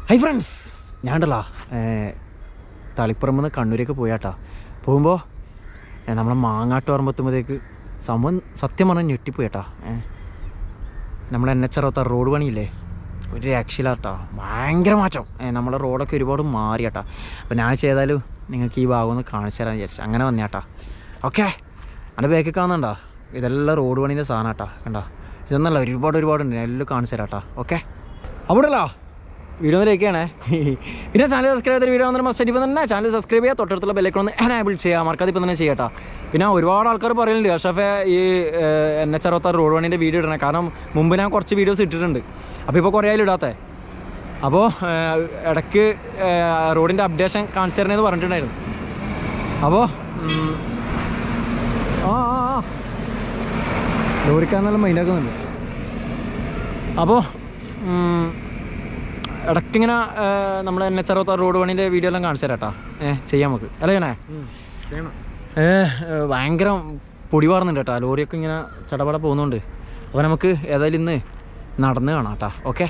Hi friends ഞാനുണ്ടല്ലോ തളിപ്പുറമ്പ് നിന്ന് കണ്ണൂരേക്ക് പോയാട്ടാ പോകുമ്പോൾ നമ്മളെ മാങ്ങാട്ട് പറയുമ്പോഴത്തേക്ക് സംഭവം സത്യം പറഞ്ഞാൽ ഞെട്ടിപ്പോയേട്ടാ ഏഹ് നമ്മളെ എൻ എച്ച് അറുപത്താറ് റോഡ് പണിയില്ലേ ഒരു രക്ഷയിലാട്ടാ ഭയങ്കര മാറ്റം ഏ, നമ്മളെ റോഡൊക്കെ ഒരുപാട് മാറിയാട്ടാ അപ്പോൾ ഞാൻ ചെയ്താലും നിങ്ങൾക്ക് ഈ ഭാഗം ഒന്ന് കാണിച്ചു തരാൻ വിചാരിച്ചു അങ്ങനെ വന്നേട്ടാ ഓക്കെ എൻ്റെ ബാക്കിൽ കാണുന്നുണ്ടോ ഇതെല്ലാം റോഡ് പണീൻ്റെ സാധനമാട്ടാ കണ്ടോ ഇതൊന്നല്ല ഒരുപാട് ഒരുപാടുണ്ട് ഞാൻ എല്ലാം കാണിച്ചു തരാട്ടാ ഓക്കെ അവിടെല്ലോ വീഡിയോ ഒന്നിലേക്കാണേ പിന്നെ ചാനൽ സബ്സ്ക്രൈബ് ചെയ്ത വീഡിയോ വന്നിട്ട് മസ്റ്റ് ഇപ്പം തന്നെ ചാനൽ സബ്സ്ക്രൈബ് ചെയ്യുക തൊട്ടടുത്തുള്ള ബെല്ലൈക്കൺ ഒന്ന് എനാബിൾ ചെയ്യുക മറക്കാതെ ഇപ്പം തന്നെ ചെയ്യട്ടാ പിന്നെ ഒരുപാട് ആൾക്കാർ പറയുന്നുണ്ട് അഷഫെ ഈ എൻ എച്ച് അറുപത്താറ് റോഡ് പണീൻ്റെ വീഡിയോ ഇടണേ കാരണം മുമ്പ് ഞാൻ കുറച്ച് വീഡിയോസ് ഇട്ടിട്ടുണ്ട് അപ്പോൾ ഇപ്പോൾ കുറേ ആയാലും ഇടാത്തേ അപ്പോൾ ഇടയ്ക്ക് റോഡിൻ്റെ അപ്ഡേഷൻ കാണിച്ചു തരണേന്ന് പറഞ്ഞിട്ടുണ്ടായിരുന്നു അപ്പോൾ ഉം, ആ ആ ആ ലോറിക്കാരെന്നെല്ലാം മൈൻഡാക്കുന്നുണ്ട് അപ്പോൾ ഇടയ്ക്കിങ്ങനെ നമ്മൾ എൻ എച്ച് അറുപത്താറ് റോഡ് പണീൻ്റെ വീഡിയോ എല്ലാം കാണിച്ചു തരാം കേട്ടോ ഏഹ് ചെയ്യാം നമുക്ക് അല്ലേ ഞാനേ ചെയ്യണം ഏ ഭയങ്കര പൊടി വാർന്നുണ്ട് കേട്ടോ ലോറിയൊക്കെ ഇങ്ങനെ ചടപട പോകുന്നുണ്ട് അപ്പോൾ നമുക്ക് ഏതായാലും ഇന്ന് നടന്ന് കാണാം കേട്ടോ ഓക്കെ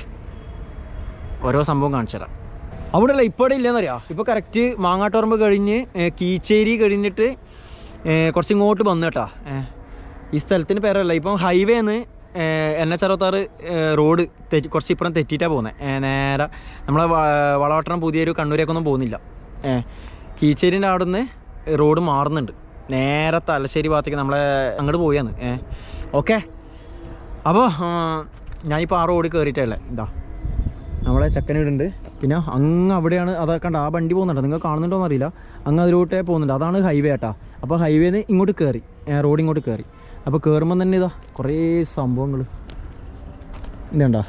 ഓരോ സംഭവം കാണിച്ചു തരാം അവിടെ അല്ല ഇപ്പോൾ ഇല്ലെന്നറിയാം ഇപ്പോൾ കറക്റ്റ് മാങ്ങാട്ടുറമ്പ് കഴിഞ്ഞ് ഏ, കീച്ചേരി കഴിഞ്ഞിട്ട് ഏ, കുറച്ച് ഇങ്ങോട്ട് വന്നു കേട്ടോ ഏ, ഈ സ്ഥലത്തിന് പേരല്ല ഇപ്പം ഹൈവേന്ന് എൻ എച്ച് അറുപത്താറ് റോഡ് തെറ്റി കുറച്ച് ഇപ്പുറം തെറ്റിയിട്ടാണ് പോകുന്നത് നേരെ നമ്മളെ വ- വളവട്ടണം പുതിയൊരു കണ്ണൂരേക്കൊന്നും പോകുന്നില്ല ഏ, കീച്ചേരിൻ്റെ അവിടെ നിന്ന് റോഡ് മാറുന്നുണ്ട് നേരെ തലശ്ശേരി ഭാഗത്തേക്ക് നമ്മളെ അങ്ങോട്ട് പോയാന്ന് ഏ ഓക്കെ അപ്പോൾ ഞാനിപ്പോൾ ആ റോഡ് കയറിയിട്ടല്ലേ ഇതാ നമ്മളെ ചക്കൻ വീടുണ്ട് പിന്നെ അങ്ങ് അവിടെയാണ് അതാ കണ്ട ആ വണ്ടി പോകുന്നുണ്ട് നിങ്ങൾ കാണുന്നുണ്ടോ എന്നറിയില്ല അങ്ങ് അതിലോട്ടേ പോകുന്നുണ്ട് അതാണ് ഹൈവേ ആട്ടാ അപ്പോൾ ഹൈവേന്ന് ഇങ്ങോട്ട് കയറി റോഡ് ഇങ്ങോട്ട് കയറി അപ്പോൾ കയറുമ്പോൾ തന്നെ ഇതാ കുറേ സംഭവങ്ങൾ ഇതുണ്ടാ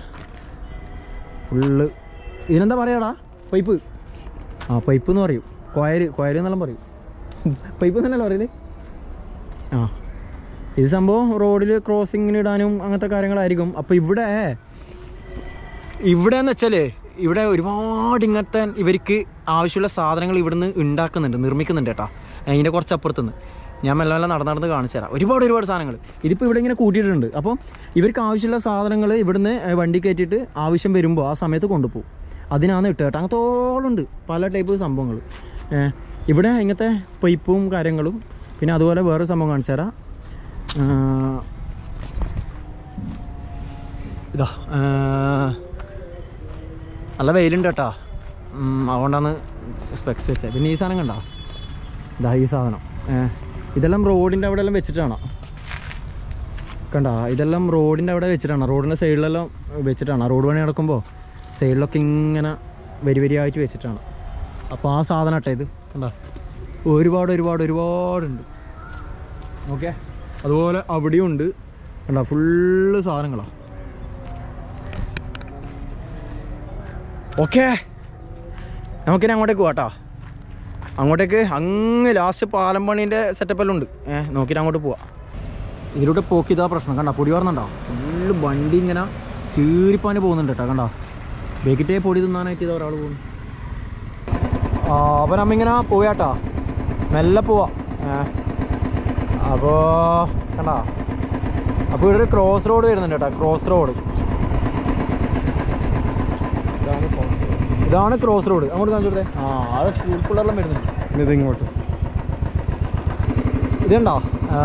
ഫുള്ള് ഇതിനെന്താ പറയാടാ പൈപ്പ് ആ പൈപ്പ് എന്ന് പറയും കൊയര് കൊയര് എന്നെല്ലാം പറയും പൈപ്പ് എന്നല്ലേ പറയല് ആ ഇത് സംഭവം റോഡിൽ ക്രോസിങ്ങിന് ഇടാനും അങ്ങനത്തെ കാര്യങ്ങളായിരിക്കും അപ്പോൾ ഇവിടെ ഇവിടെ എന്ന് വെച്ചാൽ ഇവിടെ ഒരുപാട് ഇങ്ങനത്തെ ഇവർക്ക് ആവശ്യമുള്ള സാധനങ്ങൾ ഇവിടുന്ന് ഉണ്ടാക്കുന്നുണ്ട് നിർമ്മിക്കുന്നുണ്ട് കേട്ടോ അതിൻ്റെ കുറച്ച് അപ്പുറത്തുനിന്ന് ഞാൻ മെല്ലെ മെല്ലെ നടന്ന് നടന്ന് കാണിച്ചു തരാം ഒരുപാട് ഒരുപാട് സാധനങ്ങൾ ഇതിപ്പോൾ ഇവിടെ ഇങ്ങനെ കൂട്ടിയിട്ടുണ്ട് അപ്പോൾ ഇവർക്ക് ആവശ്യമുള്ള സാധനങ്ങൾ ഇവിടുന്ന് ഏ, വണ്ടി കയറ്റിയിട്ട് ആവശ്യം വരുമ്പോൾ ആ സമയത്ത് കൊണ്ടുപോകും അതിനാണ് ഇട്ട് കേട്ടോ അങ്ങനത്തോളുണ്ട് പല ടൈപ്പ് സംഭവങ്ങൾ ഇവിടെ ഇങ്ങനത്തെ പൈപ്പും കാര്യങ്ങളും പിന്നെ അതുപോലെ വേറെ സംഭവം കാണിച്ചു തരാം ആ, ഇതാ ആ, നല്ല വെയിലുണ്ട് കേട്ടോ ഉം, അതുകൊണ്ടാണ് സ്പെക്സ് വെച്ചത് പിന്നെ ഈ സാധനം കണ്ടോ ഇതാ ഈ സാധനം ഏ, ഇതെല്ലാം റോഡിൻ്റെ അവിടെ എല്ലാം വെച്ചിട്ടാണ് കണ്ടോ ഇതെല്ലാം റോഡിൻ്റെ അവിടെ വെച്ചിട്ടാണ് റോഡിൻ്റെ സൈഡിലെല്ലാം വെച്ചിട്ടാണ് റോഡ് പണി നടക്കുമ്പോൾ സൈഡിലൊക്കെ ഇങ്ങനെ വരി വരിയായിട്ട് വെച്ചിട്ടാണ് അപ്പോൾ ആ സാധനം കേട്ടോ ഇത് കണ്ടോ ഒരുപാട് ഒരുപാട് ഒരുപാടുണ്ട് ഓക്കെ അതുപോലെ അവിടെയും ഉണ്ട് കണ്ടോ ഫുള്ള് സാധനങ്ങളാണ് ഓക്കെ നമുക്കിനി അങ്ങോട്ടേക്ക് പോവാട്ടോ അങ്ങോട്ടേക്ക് അങ്ങ് ലാസ്റ്റ് പാലം പണീൻ്റെ സെറ്റപ്പെല്ലാം ഉണ്ട് ഏഹ് നോക്കിയിട്ട് അങ്ങോട്ട് പോവാം ഇതിലൂടെ പോക്കി ഇതാ പ്രശ്നം കണ്ടോ പൊടി പറഞ്ഞുണ്ടോ ഫുള്ള് വണ്ടി ഇങ്ങനെ ചീറിപ്പാന് പോകുന്നുണ്ട് കേട്ടോ കണ്ടോ ബേക്കിട്ടേ പൊടി തിന്നാനായിട്ട് ഇതാ ഒരാൾ പോകുന്നു ആ അപ്പോൾ നമ്മ ഇങ്ങനെ പോയാട്ടോ മെല്ലെ പോവാ ഏഹ് അപ്പോൾ കണ്ടോ അപ്പോൾ ഇവിടെ ഒരു ക്രോസ് റോഡ് വരുന്നുണ്ട് കേട്ടോ ക്രോസ് റോഡ് ഇതാണ് കോൺസെപ്റ്റ് ഇതാണ് ക്രോസ് റോഡ് അങ്ങോട്ട് കാണിച്ചോട്ടെ ആ അത് സ്കൂൾ പിള്ളേരെല്ലാം വരുന്നുണ്ട് ഇത് ഇങ്ങോട്ട് ഇതുണ്ടോ ആ,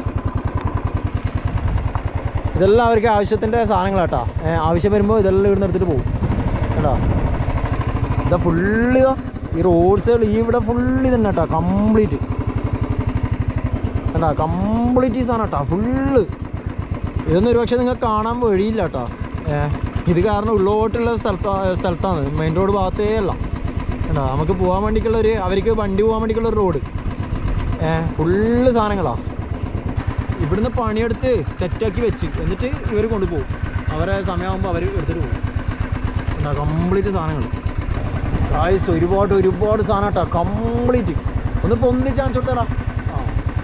ഇതെല്ലാം അവർക്ക് ആവശ്യത്തിൻ്റെ സാധനങ്ങളാട്ടാ ഏ, ആവശ്യം വരുമ്പോൾ ഇതെല്ലാം ഇവിടുന്ന് എടുത്തിട്ട് പോകും കേട്ടോ ഇതാ ഫുള്ള് ഇതാ ഈ റോഡ് സൈഡ് ഈ ഇവിടെ ഫുള്ള് ഇതന്നെ കേട്ടോ കംപ്ലീറ്റ് കേട്ടോ കംപ്ലീറ്റ് ഈ സാധനം കേട്ടോ ഫുള്ള് ഇതൊന്നും ഒരുപക്ഷെ നിങ്ങൾക്ക് കാണാൻ വഴിയില്ല കേട്ടോ ഏഹ് ഇത് കാരണം ഉള്ളോട്ടുള്ള സ്ഥലത്താ സ്ഥലത്താണ് മെയിൻ റോഡ് ഭാഗത്തേ അല്ല കേട്ടോ നമുക്ക് പോകാൻ വേണ്ടിക്കുള്ള ഒരു അവർക്ക് വണ്ടി പോകാൻ വേണ്ടിക്കുള്ള ഒരു റോഡ് ഏഹ് ഫുള്ള് സാധനങ്ങളാണ് ഇവിടുന്ന് പണിയെടുത്ത് സെറ്റാക്കി വെച്ച് എന്നിട്ട് ഇവർ കൊണ്ടുപോകും അവരെ സമയമാകുമ്പോൾ അവർ എടുത്തിട്ട് പോകും കേട്ടോ കംപ്ലീറ്റ് സാധനങ്ങൾ ആയുസ് ഒരുപാട് ഒരുപാട് സാധനം കേട്ടോ കംപ്ലീറ്റ് ഒന്ന് പൊന്തിച്ച് കാണിച്ചു കൊടുത്തടാ ആ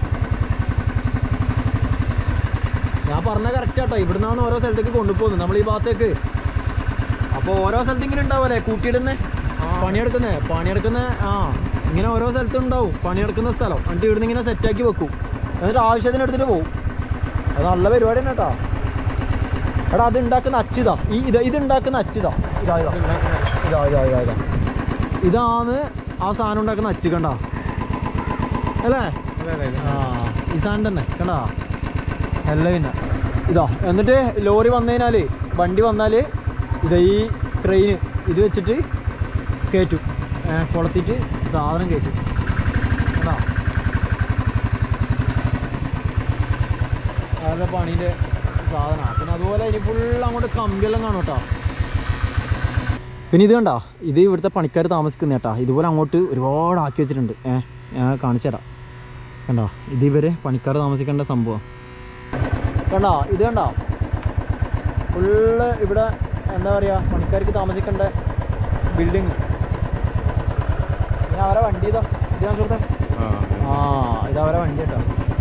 ഞാൻ പറഞ്ഞ കറക്റ്റ് ആട്ടോ ഇവിടുന്നാണ് ഓരോ സ്ഥലത്തേക്ക് കൊണ്ടുപോകുന്നത് നമ്മൾ ഈ ഭാഗത്തേക്ക് അപ്പോൾ ഓരോ സ്ഥലത്ത് ഇങ്ങനെ ഉണ്ടാവുമല്ലേ കൂട്ടിയിടുന്നേ പണിയെടുക്കുന്നേ പണിയെടുക്കുന്ന ആ ഇങ്ങനെ ഓരോ സ്ഥലത്തും ഉണ്ടാവും പണിയെടുക്കുന്ന സ്ഥലം എന്നിട്ട് ഇവിടുന്ന് ഇങ്ങനെ സെറ്റാക്കി വെക്കും എന്നിട്ട് ആവശ്യത്തിന് എടുത്തിട്ട് പോകും അത് നല്ല പരിപാടി തന്നെ കേട്ടോ എടാ അത് ഉണ്ടാക്കുന്ന അച്ചിതാ ഈ ഇത് ഇത് ഉണ്ടാക്കുന്ന അച്ചിതാ ഇതാ ഇതാ ഇതാ ഇതാ ഇതാ ഇതാ ഇതാണ് ആ സാധനം ഉണ്ടാക്കുന്ന അച്ച് കണ്ട അല്ലേ ആ ഈ സാധനം തന്നെ കണ്ടാ അല്ല പിന്നെ ഇതാ എന്നിട്ട് ലോറി വന്നു കഴിഞ്ഞാൽ വണ്ടി വന്നാൽ ഇതാ ഈ ക്രെയിന് ഇത് വെച്ചിട്ട് കയറ്റും ഏ, കൊളത്തിട്ട് സാധനം കയറ്റും കണ്ടാ അതൊക്കെ പണീൻ്റെ സാധനമാണ് പിന്നെ അതുപോലെ ഇനി ഫുൾ അങ്ങോട്ട് കമ്പിയെല്ലാം കാണും കേട്ടോ പിന്നെ ഇത് കണ്ടാ ഇത് ഇവിടുത്തെ പണിക്കാർ താമസിക്കുന്ന കേട്ടാ ഇതുപോലെ അങ്ങോട്ട് ഒരുപാട് ആക്കി വെച്ചിട്ടുണ്ട് ഏഹ് ഞാൻ കാണിച്ചു തരാം കണ്ടോ ഇത് ഇവര് പണിക്കാർ താമസിക്കേണ്ട സംഭവം കണ്ടോ ഇത് കണ്ടോ ഫുള്ള് ഇവിടെ എന്താ പറയുക പണിക്കാർക്ക് താമസിക്കേണ്ട ബിൽഡിങ് പിന്നെ അവരെ വണ്ടി ഇതാ ഇത് കാണിച്ചു കൊടുത്തേ ആ ഇത് അവരെ വണ്ടി കേട്ടോ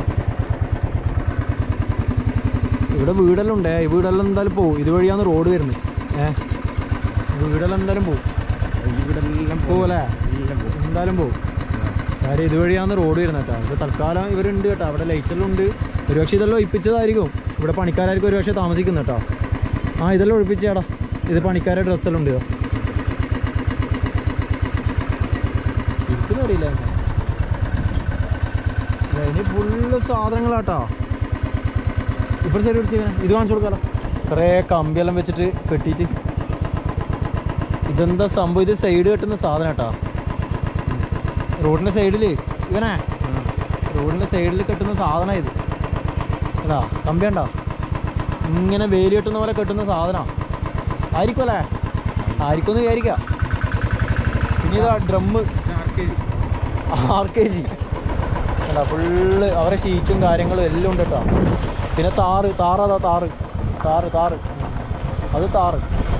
ഇവിടെ വീടെല്ലാം ഉണ്ടേ ഈ വീടെല്ലാം എന്തായാലും പോകും ഇതുവഴിയാണ് റോഡ് വരുന്നത് ഏ വീടെല്ലാം എന്തായാലും പോകും ഇവിടെല്ലാം പോകല്ലേ എല്ലാം പോകും എന്തായാലും പോകും കാര്യം ഇതുവഴിയാണ് റോഡ് വരുന്നത് കേട്ടോ ഇപ്പോൾ തൽക്കാലം ഇവരുണ്ട് കേട്ടോ അവിടെ ലൈറ്റെല്ലാം ഉണ്ട് ഒരുപക്ഷെ ഇതെല്ലാം ഒഴിപ്പിച്ചതായിരിക്കും ഇവിടെ പണിക്കാരായിരിക്കും ഒരുപക്ഷെ താമസിക്കുന്നത് കേട്ടോ ആ ഇതെല്ലാം ഒഴിപ്പിച്ചേടാ ഇത് പണിക്കാരുടെ ഡ്രസ്സെല്ലാം ഉണ്ട് എനിക്കൊന്നും അറിയില്ല ഇതിനെ. ദേ, ഇനി ഫുള്ള് സാധനങ്ങളാട്ടോ ഇപ്പോൾ ശരി പിടിച്ച് ഇത് കാണിച്ചു കൊടുക്കാലോ കുറേ കമ്പിയെല്ലാം വെച്ചിട്ട് കെട്ടിയിട്ട് ഇതെന്താ സംഭവം ഇത് സൈഡ് കെട്ടുന്ന സാധനം കേട്ടോ റോഡിൻ്റെ സൈഡിൽ ഇവനെ റോഡിൻ്റെ സൈഡിൽ കെട്ടുന്ന സാധനം ഇത് എടാ കമ്പി ഉണ്ടോ ഇങ്ങനെ വേലി കെട്ടുന്ന പോലെ കെട്ടുന്ന സാധനം ആയിരിക്കും അല്ലേ ആയിരിക്കും എന്ന് വിചാരിക്കാം പിന്നെ ഇതാ ഡ്രമ്മ് ആർ കെ ജി അല്ല ഫുള്ള് അവരെ ഷീറ്റും കാര്യങ്ങളും എല്ലാം ഉണ്ട് കേട്ടോ പിന്നെ താറ് താറതാ താറ് താറ് താറ് അത് താറ്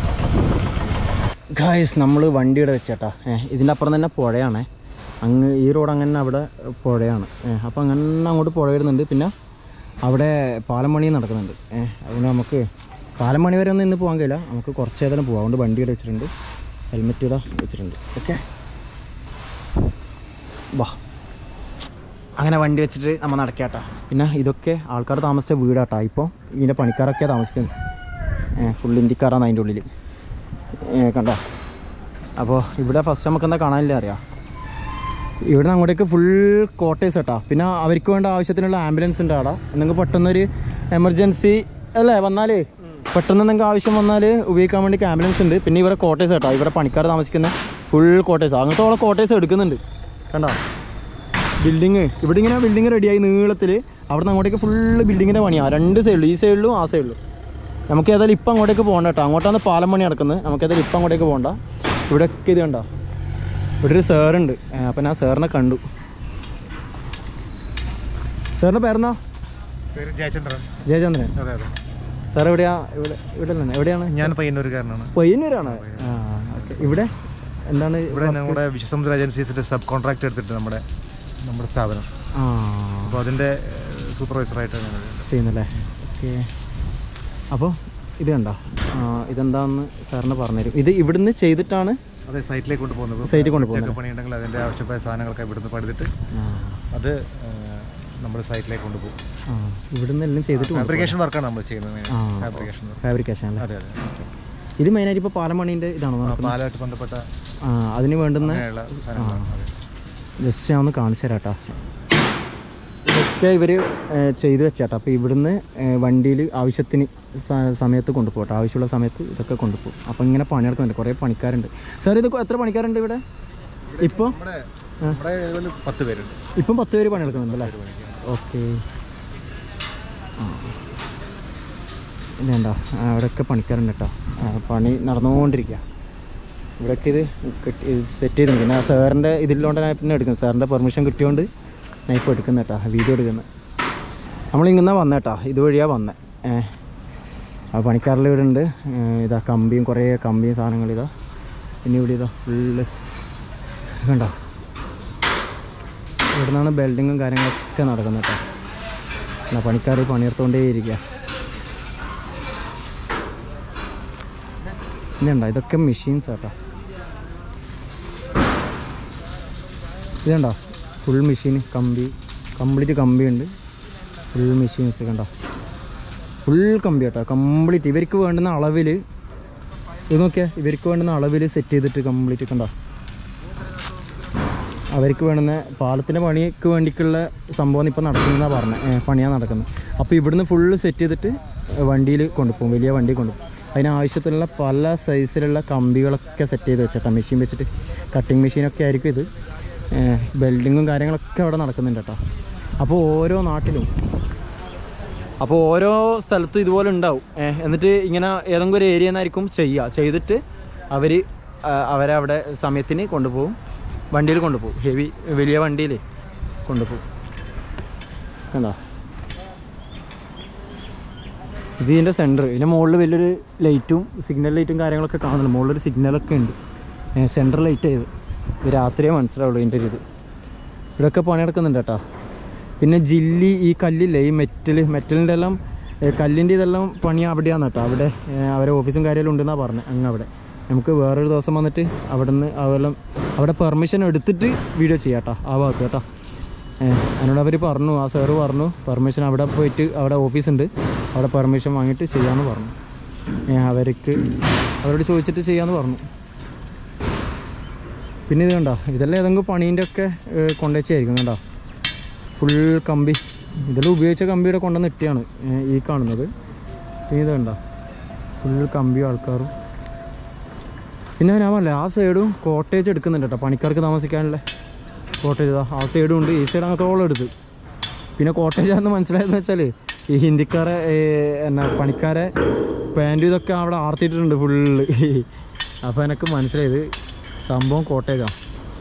ഗായ്സ് നമ്മൾ വണ്ടിയുടെ വെച്ചേട്ടാ ഏഹ് ഇതിൻ്റെ അപ്പുറം തന്നെ പുഴയാണ് അങ്ങ് ഈ റോഡ് അങ്ങനെ അവിടെ പുഴയാണ് ഏഹ് അപ്പോൾ അങ്ങനെ അങ്ങോട്ട് പുഴ വരുന്നുണ്ട് പിന്നെ അവിടെ പാലം പണി നടക്കുന്നുണ്ട് ഏഹ് അതുകൊണ്ട് നമുക്ക് പാലം പണി വരെ ഒന്നും ഇന്ന് പോകാൻ കഴിയില്ല നമുക്ക് കുറച്ച് ഏതായാലും പോകാം അതുകൊണ്ട് വണ്ടി ഇവിടെ വെച്ചിട്ടുണ്ട് ഹെൽമെറ്റ് ഇവിടെ വെച്ചിട്ടുണ്ട് ഓക്കെ വാ അങ്ങനെ വണ്ടി വെച്ചിട്ട് നമ്മൾ നടക്കാട്ടാ പിന്നെ ഇതൊക്കെ ആൾക്കാർ താമസിച്ച വീടാട്ടാ ഇപ്പോൾ ഇതിൻ്റെ പണിക്കാരൊക്കെ താമസിക്കുന്നത് ഫുൾ ഇന്ത്യക്കാരാണ് അതിൻ്റെ ഉള്ളിൽ കണ്ടോ അപ്പോൾ ഇവിടെ ഫസ്റ്റ് നമുക്ക് എന്താ കാണാനില്ല അറിയാം ഇവിടെ നിന്ന് അങ്ങോട്ടേക്ക് ഫുൾ ക്വാർട്ടേഴ്സ് കേട്ടോ പിന്നെ അവർക്ക് വേണ്ട ആവശ്യത്തിനുള്ള ആംബുലൻസ് ഉണ്ട് അവിടെ നിങ്ങൾക്ക് പെട്ടെന്നൊരു എമർജൻസി അല്ലേ വന്നാൽ പെട്ടെന്ന് നിങ്ങൾക്ക് ആവശ്യം വന്നാൽ ഉപയോഗിക്കാൻ വേണ്ടി ആംബുലൻസ് ഉണ്ട് പിന്നെ ഇവിടെ ക്വാർട്ടേഴ്സ് കേട്ടോ ഇവിടെ പണിക്കാർ താമസിക്കുന്ന ഫുൾ ക്വാർട്ടേഴ്സ് അങ്ങനത്തെ ക്വാർട്ടേഴ്സ് എടുക്കുന്നുണ്ട് കണ്ടോ ബിൽഡിങ് ഇവിടെ ഇങ്ങനെ ബിൽഡിങ് റെഡിയായി നീളത്തിൽ അവിടെ നിന്ന് അങ്ങോട്ടേക്ക് ഫുള്ള് ബിൽഡിങ്ങിൻ്റെ പണിയാണ് രണ്ട് സൈഡിലും ഈ സൈഡിലും ആ സൈഡിലും നമുക്ക് ഏതായാലും ഇപ്പം അങ്ങോട്ടേക്ക് പോകണ്ട കേട്ടോ അങ്ങോട്ടാണ് പാലം പണി നടക്കുന്നത് നമുക്ക് ഏതായാലും ഇപ്പം അങ്ങോട്ടേക്ക് പോകണ്ട ഇവിടെയൊക്കെ ഇത് കണ്ടോ ഇവിടെ ഒരു സാറുണ്ട് അപ്പം ഞാൻ സാറിനെ കണ്ടു സാറിൻ്റെ പേരെന്നാ പേര് ജയചന്ദ്രൻ ജയചന്ദ്രൻ അതെ അതെ സാർ എവിടെയാ ഇവിടെ ഇവിടെ തന്നെ എവിടെയാണ് ഞാൻ പയ്യന്നൂരുകാരനാണ് പയ്യന്നൂരാണ് ആ ഓക്കെ ഇവിടെ എന്താണ് ഇവിടെ work? നമ്മുടെ വിശ്വസമുദ്ര ഏജൻസീസിന്റെ സബ് കോൺട്രാക്ട് എടുത്തിട്ട് നമ്മുടെ നമ്മുടെ സ്ഥാപനം ആ അപ്പോൾ അതിൻ്റെ സൂപ്പർവൈസറായിട്ട് ഞാൻ ചെയ്യുന്നല്ലേ ഓക്കെ അപ്പോൾ ഇത് കണ്ടോ ആ, ഇതെന്താന്ന് സാറിന് പറഞ്ഞുതരും ഇത് ഇവിടുന്ന് ചെയ്തിട്ടാണ് അതെ സൈറ്റിലേക്ക് കൊണ്ടുപോകുന്നത് സൈറ്റിൽ കൊണ്ടുപോകുന്നത്. ചെക്ക് പണിയുണ്ടെങ്കിൽ അതിൻ്റെ ആവശ്യമായ സാധനങ്ങളൊക്കെ ഇവിടുന്ന് പണിതിട്ട് ആ, അത് നമ്മൾ സൈറ്റിലേക്ക് കൊണ്ടുപോകും ആ ഇവിടുന്ന് എല്ലാം ചെയ്തിട്ട് ഫാബ്രിക്കേഷൻ വർക്കാണ് നമ്മൾ ചെയ്യുന്നത് ആ, ഫാബ്രിക്കേഷൻ വർക്ക് ഫാബ്രിക്കേഷൻ അല്ലേ അതെ അതെ ഇത് മെയിനായിട്ട് ഇപ്പോൾ പാലം പണീൻ്റെ ഇതാണോ ആ, നടക്കുന്നത് പാലുമായിട്ട് ബന്ധപ്പെട്ട ആ അതിന് വേണ്ടുന്ന അങ്ങനെയുള്ള സാധനങ്ങളാണ് അതെ ജസ്റ്റ് ഞാൻ ഒന്ന് കാണിച്ചു തരാം കേട്ടോ ഇതൊക്കെ ഇവർ ചെയ്ത് വെച്ചാട്ടോ അപ്പോൾ ഇവിടുന്ന് വണ്ടിയിൽ ആവശ്യത്തിന് സ- സമയത്ത് കൊണ്ടുപോകട്ടെ ആവശ്യമുള്ള സമയത്ത് ഇതൊക്കെ കൊണ്ടുപോകും അപ്പോൾ ഇങ്ങനെ പണിയെടുക്കുന്നുണ്ട് കുറേ പണിക്കാരുണ്ട് സാർ ഇത് എത്ര പണിക്കാരുണ്ട് ഇവിടെ ഇപ്പോൾ നമ്മുടെ നമ്മുടെ ഇതിൽ പത്ത് പേരുണ്ട് ഇപ്പം പത്ത് പേര് പണിയെടുക്കുന്നുണ്ട് അല്ലേ ഓക്കെ ആ ഇതേണ്ട അവിടെയൊക്കെ പണിക്കാരുണ്ട് കേട്ടോ ആ, പണി നടന്നുകൊണ്ടിരിക്കുക ഇവിടെയൊക്കെ ഇത് കെട്ടി സെറ്റ് ചെയ്തിട്ടുണ്ട് പിന്നെ സാറിൻ്റെ ഇതിലുകൊണ്ട് ഞാൻ പിന്നെ എടുക്കുന്നത് സാറിൻ്റെ പെർമിഷൻ കിട്ടിയോണ്ട് ഞാൻ ഇപ്പോൾ എടുക്കുന്നത് കേട്ടോ വീഡിയോ എടുക്കുന്നത് നമ്മളിങ്ങനെ വന്ന കേട്ടോ ഇതുവഴിയാണ് വന്നത് ഏഹ് ആ പണിക്കാരുടെ ഇവിടെ ഉണ്ട് ഏഹ് ഇതാ കമ്പിയും കുറേ കമ്പിയും സാധനങ്ങൾ ഇതാ പിന്നെ ഇവിടെ ഇതാ ഫുള്ള് കണ്ടോ ഇവിടെ നിന്നാണ് ബിൽഡിങ്ങും കാര്യങ്ങളൊക്കെ നടക്കുന്നത് കേട്ടോ എന്നാ പണിക്കാർ പണിയെടുത്തുകൊണ്ടേയിരിക്കുക ഇതുണ്ടോ ഇതൊക്കെ മെഷീൻസ് കേട്ടോ ഇതുണ്ടോ ഫുൾ മെഷീൻ കമ്പി കംപ്ലീറ്റ് കമ്പി ഉണ്ട് ഫുൾ മെഷീൻസ് കണ്ടോ ഫുൾ കമ്പി കേട്ടോ കംപ്ലീറ്റ് ഇവർക്ക് വേണ്ടുന്ന അളവിൽ ഇത് നോക്കിയാൽ ഇവർക്ക് വേണ്ടുന്ന അളവിൽ സെറ്റ് ചെയ്തിട്ട് കംപ്ലീറ്റ് കണ്ടോ അവർക്ക് വേണ്ടുന്ന പാലത്തിൻ്റെ പണിക്ക് വേണ്ടിക്കുള്ള സംഭവം ഇപ്പോൾ നടക്കുന്നതാണ് പറഞ്ഞത് പണിയാണ് നടക്കുന്നത് അപ്പോൾ ഇവിടുന്ന് ഫുള്ള് സെറ്റ് ചെയ്തിട്ട് വണ്ടിയിൽ കൊണ്ടുപോകും വലിയ വണ്ടി കൊണ്ടുപോകും അതിനാവശ്യത്തിലുള്ള പല സൈസിലുള്ള കമ്പികളൊക്കെ സെറ്റ് ചെയ്ത് വെച്ചിട്ടാ മെഷീൻ വെച്ചിട്ട് കട്ടിങ് മെഷീനൊക്കെ ആയിരിക്കും ഇത് ബെൽഡിങ്ങും കാര്യങ്ങളൊക്കെ അവിടെ നടക്കുന്നുണ്ട് കേട്ടോ അപ്പോൾ ഓരോ നാട്ടിലും അപ്പോൾ ഓരോ സ്ഥലത്തും ഇതുപോലെ ഉണ്ടാവും ഏ, എന്നിട്ട് ഇങ്ങനെ ഏതെങ്കിലും ഒരു ഏരിയ നിന്നായിരിക്കും ചെയ്യുക ചെയ്തിട്ട് അവർ അവരവിടെ സമയത്തിന് കൊണ്ടുപോകും വണ്ടിയിൽ കൊണ്ടുപോകും ഹെവി വലിയ വണ്ടിയിൽ കൊണ്ടുപോകും കണ്ടോ ഇത് ഇതിൻ്റെ സെൻറ്റർ ഇതിൻ്റെ മുകളിൽ വലിയൊരു ലൈറ്റും സിഗ്നൽ ലൈറ്റും കാര്യങ്ങളൊക്കെ കാണുന്നുണ്ട് മുകളിലൊരു സിഗ്നലൊക്കെ ഉണ്ട് സെൻറ്റർ ലൈറ്റ് ചെയ്ത് ഇത് രാത്രിയേ മനസ്സിലാവുള്ളൂ ഇതിൻ്റെ ഒരു ഇത് ഇവിടെയൊക്കെ പണിയെടുക്കുന്നുണ്ട് കേട്ടോ പിന്നെ ജില്ലി ഈ കല്ലില്ലേ ഈ മെറ്റൽ മെറ്റലിൻ്റെ എല്ലാം ഏ, കല്ലിൻ്റെ ഇതെല്ലാം പണി അവിടെയാണ് കേട്ടോ അവിടെ ഏ, അവരെ ഓഫീസും കാര്യമെല്ലാം ഉണ്ടെന്നാണ് പറഞ്ഞത് അങ്ങ് അവിടെ നമുക്ക് വേറൊരു ദിവസം വന്നിട്ട് അവിടെ നിന്ന് അതെല്ലാം അവിടെ പെർമിഷൻ എടുത്തിട്ട് വീഡിയോ ചെയ്യാം കേട്ടോ ആ ഭാഗത്ത് കേട്ടോ ഏ, എന്നോട് അവർ പറഞ്ഞു ആ സാറ് പറഞ്ഞു പെർമിഷൻ അവിടെ പോയിട്ട് അവിടെ ഓഫീസുണ്ട് അവിടെ പെർമിഷൻ വാങ്ങിയിട്ട് ചെയ്യാമെന്ന് പറഞ്ഞു ഏ, അവർക്ക് അവരോട് ചോദിച്ചിട്ട് ചെയ്യാമെന്ന് പറഞ്ഞു പിന്നെ ഇത് കണ്ടോ ഇതെല്ലാം ഏതെങ്കിലും പണീൻ്റെ ഒക്കെ കൊണ്ടുവച്ചായിരിക്കും കണ്ടോ ഫുൾ കമ്പി ഇതെല്ലാം ഉപയോഗിച്ച കമ്പിയുടെ കൊണ്ടുവന്ന് ഇട്ടിയാണ് ഏ, ഈ കാണുന്നത് പിന്നെ ഇത് കണ്ടോ ഫുൾ കമ്പിയും ആൾക്കാരും പിന്നെ ഞാൻ പറഞ്ഞില്ലേ ആ സൈഡും കോട്ടേജ് എടുക്കുന്നുണ്ട് കേട്ടോ പണിക്കാർക്ക് താമസിക്കാനുള്ള കോട്ടേജ് ഇതാ ആ സൈഡും ഉണ്ട് ഈ സൈഡ് അങ്ങോട്ടോളം എടുത്ത് പിന്നെ കോട്ടേജ് ആണെന്ന് മനസ്സിലായെന്ന് വെച്ചാൽ ഈ ഹിന്ദിക്കാരെ ഏ, എന്നാ പണിക്കാരെ പാൻറ്റും ഇതൊക്കെ അവിടെ ആർത്തിയിട്ടുണ്ട് ഫുള്ള് അപ്പോൾ എനിക്ക് മനസ്സിലായത് സംഭവം കോട്ടേജാണ്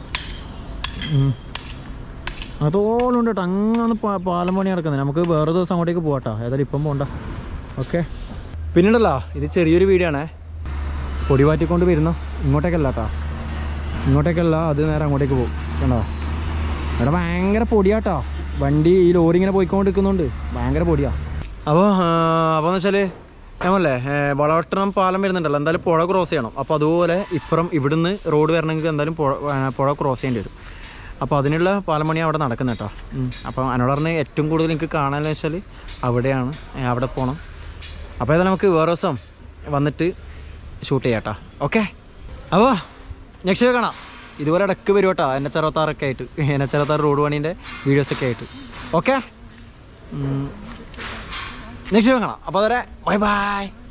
അതോളം ഉണ്ട് കേട്ടോ അങ്ങനെ പാ- പാലം പണി നടക്കുന്നത് നമുക്ക് വേറെ ദിവസം അങ്ങോട്ടേക്ക് പോകട്ടോ ഏതായാലും ഇപ്പം പോകണ്ട ഓക്കെ പിന്നീടല്ലോ ഇത് ചെറിയൊരു വീഡിയോ ആണേ പൊടി മാറ്റിക്കൊണ്ട് വരുന്നു ഇങ്ങോട്ടേക്കല്ല കേട്ടോ ഇങ്ങോട്ടേക്കല്ല അത് നേരെ അങ്ങോട്ടേക്ക് പോകും കണ്ടോ ഇവിടെ ഭയങ്കര പൊടിയാട്ടോ വണ്ടി ഈ ലോറി ഇങ്ങനെ പോയിക്കൊണ്ടിരിക്കുന്നുണ്ട് ഭയങ്കര പൊടിയാ അപ്പോൾ അപ്പോൾ എന്ന് വെച്ചാൽ നമ്മളല്ലേ വളവട്ടണം പാലം വരുന്നുണ്ടല്ലോ എന്തായാലും പുഴ ക്രോസ് ചെയ്യണം അപ്പോൾ അതുപോലെ ഇപ്പുറം ഇവിടുന്ന് റോഡ് വരണമെങ്കിൽ എന്തായാലും പുഴ ആ, പുഴ ക്രോസ് ചെയ്യേണ്ടി വരും അപ്പോൾ അതിനുള്ള പാലം പണി അവിടെ നടക്കുന്നത് കേട്ടോ അപ്പോൾ എന്നോട് പറഞ്ഞ് ഏറ്റവും കൂടുതൽ എനിക്ക് കാണാനെന്ന് വെച്ചാൽ അവിടെയാണ് ഏ, അവിടെ പോകണം അപ്പോൾ ഏതായാലും നമുക്ക് വേറെ ദിവസം വന്നിട്ട് ഷൂട്ട് ചെയ്യാം കേട്ടോ ഓക്കെ അപ്പോൾ നെക്സ്റ്റ് കാണാം ഇതുപോലെ ഇടയ്ക്ക് വരും കേട്ടോ എൻ എച്ച് അറുപത്താറൊക്കെ ആയിട്ട് എൻ എച്ച് അറുപത്താറ് റോഡ് പണീൻ്റെ വീഡിയോസൊക്കെ ആയിട്ട് ഓക്കെ നെക്സ്റ്റ് കാണാം അപ്പോൾ അതുവരെ ബൈ ബൈ